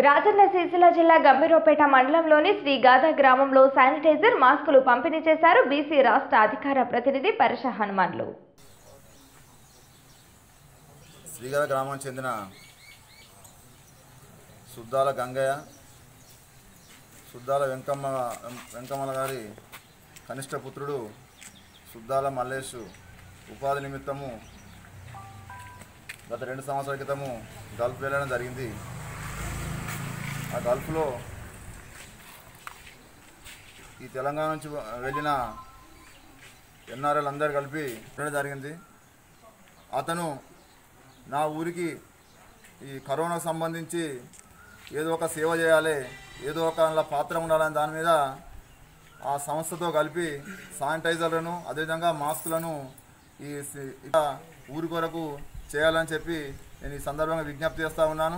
రాజన్న సిరిసిల్ల జిల్లా గంభీరపేట మండలంలోని శ్రీ గాథ గ్రామంలో శానిటైజర్ మాస్కులు పంపిణీ చేశారు బీసీ రాష్ట్ర అధికార ప్రతినిధి పరశ హనుమాన్లు శ్రీగల గ్రామం చెందిన సుద్దాల గంగయ్య సుద్దాల వెంకమ్మ వెంకమ్మల గారి కనిష్ట పుత్రుడు సుద్దాల మల్లేష్ ఉపాధి నిమిత్తము గత రెండు సంవత్సరాల క్రితము గల్ఫ్ వెళ్ళడం జరిగింది ఆ గల్ఫ్లో ఈ తెలంగాణ నుంచి వెళ్ళిన ఎన్ఆర్ఎల్ అందరు కలిపి వెళ్ళడం జరిగింది అతను నా ఊరికి ఈ కరోనాకు సంబంధించి ఏదో ఒక సేవ చేయాలి ఏదో ఒక అందులో పాత్ర ఉండాలని దాని మీద ఆ సంస్థతో కలిపి శానిటైజర్లను అదేవిధంగా మాస్కులను ఈ సి- ఇక ఊరి కొరకు చేయాలని చెప్పి నేను ఈ సందర్భంగా విజ్ఞప్తి చేస్తూ ఉన్నాను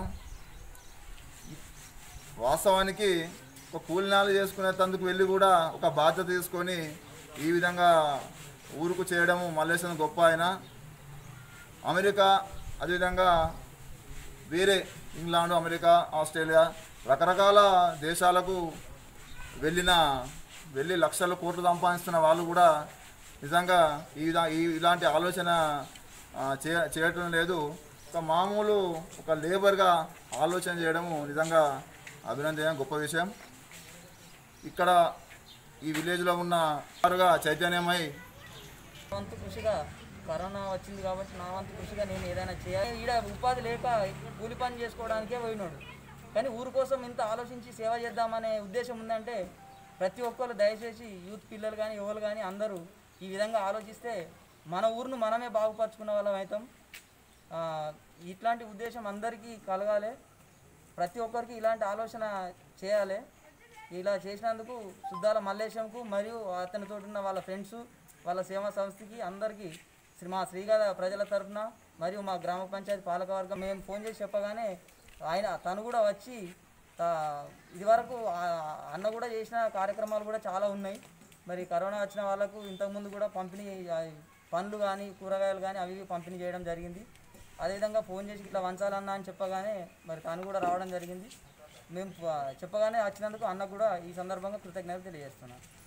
వాస్తవానికి ఒక కూలినాలు చేసుకునేందుకు వెళ్ళి కూడా ఒక బాధ్యత తీసుకొని ఈ విధంగా ఊరుకు చేయడము మల్లేశ్వరం గొప్ప ఆయన అమెరికా అదేవిధంగా వేరే ఇంగ్లాండ్ అమెరికా ఆస్ట్రేలియా రకరకాల దేశాలకు వెళ్ళిన వెళ్ళి లక్షల కోట్లు సంపాదిస్తున్న వాళ్ళు కూడా నిజంగా ఈ విధా- ఈ ఇలాంటి ఆలోచన ఆ, చే చేయటం లేదు ఒక మామూలు ఒక లేబర్గా ఆలోచన చేయడము నిజంగా అభినందన గొప్ప విషయం ఇక్కడ ఈ విలేజ్లో ఉన్న వారుగా చైతన్యమై నా వంతు కృషిగా కరోనా వచ్చింది కాబట్టి నా వంతు కృషిగా నేను ఏదైనా చేయాలి ఈడ ఉపాధి లేక కూలి పని చేసుకోవడానికే పోయినాడు కానీ ఊరు కోసం ఇంత ఆలోచించి సేవ చేద్దామనే ఉద్దేశం ఉందంటే ప్రతి ఒక్కరు దయచేసి యూత్ పిల్లలు కానీ యువలు కానీ అందరూ ఈ విధంగా ఆలోచిస్తే మన ఊరును మనమే బాగుపరుచుకున్న వాళ్ళం అవుతాం ఆ, ఇట్లాంటి ఉద్దేశం అందరికీ కలగాలి ప్రతి ఒక్కరికి ఇలాంటి ఆలోచన చేయాలి ఇలా చేసినందుకు సుద్దాల మల్లేశంకు మరియు అతనితో ఉన్న వాళ్ళ ఫ్రెండ్స్ వాళ్ళ సేవా సంస్థకి అందరికీ శ్రీ మా శ్రీగాధ ప్రజల తరఫున మరియు మా గ్రామ పంచాయతీ పాలకవర్గం మేము ఫోన్ చేసి చెప్పగానే ఆయన తను కూడా వచ్చి ఆ, ఇదివరకు ఆ అన్న కూడా చేసిన కార్యక్రమాలు కూడా చాలా ఉన్నాయి మరి కరోనా వచ్చిన వాళ్ళకు ఇంతకుముందు కూడా పంపిణీ ఆ, పండ్లు కానీ కూరగాయలు కానీ అవి ఇవి పంపిణీ చేయడం జరిగింది అదేవిధంగా ఫోన్ చేసి ఇట్లా వంచాలన్నా అని చెప్పగానే మరి తను కూడా రావడం జరిగింది మేము ఆ, చెప్పగానే వచ్చినందుకు అన్న కూడా ఈ సందర్భంగా కృతజ్ఞతలు తెలియజేస్తున్నాను